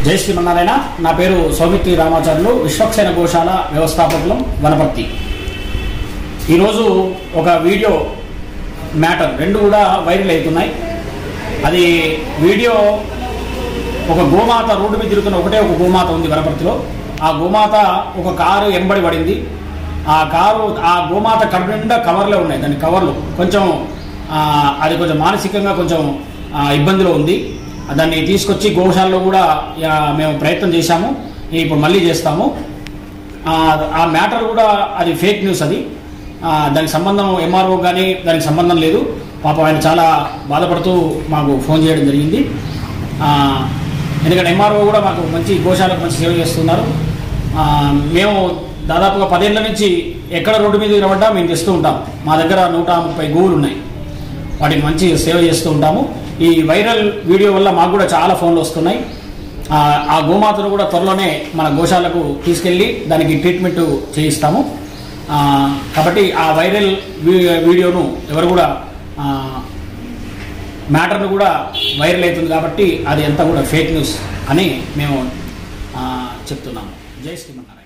జై శ్రీమన్నారాయణ నా పేరు సౌమిత్రి రామాచార్యులు విశ్వక్సేన గోశాల వ్యవస్థాపకులం వనపర్తి ఈరోజు ఒక వీడియో మ్యాటర్ రెండు కూడా వైరల్ అవుతున్నాయి అది వీడియో ఒక గోమాత రోడ్డు మీద తిరుగుతున్న ఒకటే ఒక గోమాత ఉంది వనపర్తిలో ఆ గోమాత ఒక కారు ఎంబడి పడింది ఆ కారు ఆ గోమాత కడుపు నిండా కవర్లే ఉన్నాయి దాని కవర్లు కొంచెం ఆ, అది కొంచెం మానసికంగా కొంచెం ఆ, ఇబ్బందిలో ఉంది దాన్ని తీసుకొచ్చి గోశాలలో కూడా ఆ, మేము ప్రయత్నం చేశాము ఇప్పుడు మళ్ళీ చేస్తాము ఆ, ఆ మ్యాటర్ కూడా అది ఫేక్ న్యూస్ అది ఆ, దానికి సంబంధం ఎంఆర్ఓ కానీ దానికి సంబంధం లేదు పాపం ఆయన చాలా బాధపడుతూ మాకు ఫోన్ చేయడం జరిగింది ఆ, ఎందుకంటే ఎంఆర్ఓ కూడా మాకు మంచి గోశాలకు మంచి సేవ చేస్తున్నారు ఆ, మేము దాదాపుగా పదేళ్ల నుంచి ఎక్కడ రోడ్డు మీద నిలబడ్డా మేము తెస్తూ ఉంటాం మా దగ్గర నూట ముప్పై గోవులు ఉన్నాయి వాటికి మంచి సేవ చేస్తూ ఉంటాము ఈ వైరల్ వీడియో వల్ల మాకు కూడా చాలా ఫోన్లు వస్తున్నాయి ఆ, ఆ గోమాతను కూడా త్వరలోనే మన గోశాలకు తీసుకెళ్ళి దానికి ట్రీట్మెంట్ చేయిస్తాము ఆ, కాబట్టి ఆ వైరల్ వీ- వీడియోను ఎవరు కూడా ఆ, మ్యాటర్ను కూడా వైరల్ అవుతుంది కాబట్టి అది అంతా కూడా ఫేక్ న్యూస్ అని మేము ఆ, చెప్తున్నాము జై శ్రీమన్నారాయణ